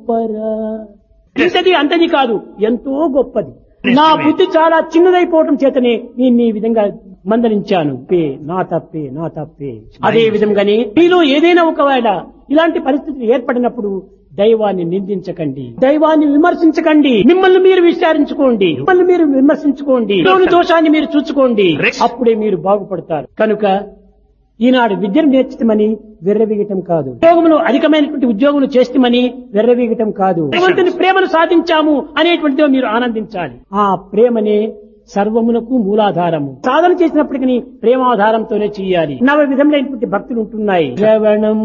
గొప్పరా ఇంతది అంతది కాదు ఎంతో గొప్పది నా బుద్ధి చాలా చిన్నదైపోవటం చేతనే నేను ఈ విధంగా మందలించాను పే నా తప్పే నా తప్పే అదే విధంగానే మీలో ఏదైనా ఒకవేళ ఇలాంటి పరిస్థితులు ఏర్పడినప్పుడు దైవాన్ని నిందించకండి దైవాన్ని విమర్శించకండి మిమ్మల్ని మీరు విచారించుకోండి మిమ్మల్ని మీరు విమర్శించుకోండి లోని దోషాన్ని మీరు చూసుకోండి అప్పుడే మీరు బాగుపడతారు కనుక ఈనాడు విద్యను నేర్చుతామని వెర్రవీగటం కాదు ఉద్యోగములు అధికమైనటువంటి ఉద్యోగులు చేస్తామని వెర్రవీగటం కాదు భగవంతుని ప్రేమను సాధించాము అనేటువంటిదో మీరు ఆనందించాలి ఆ ప్రేమనే సర్వమునకు మూలాధారము సాధన చేసినప్పటికీ ప్రేమాధారంతోనే చేయాలి నవ విధములైనటువంటి భక్తులు ఉంటున్నాయి శ్రవణం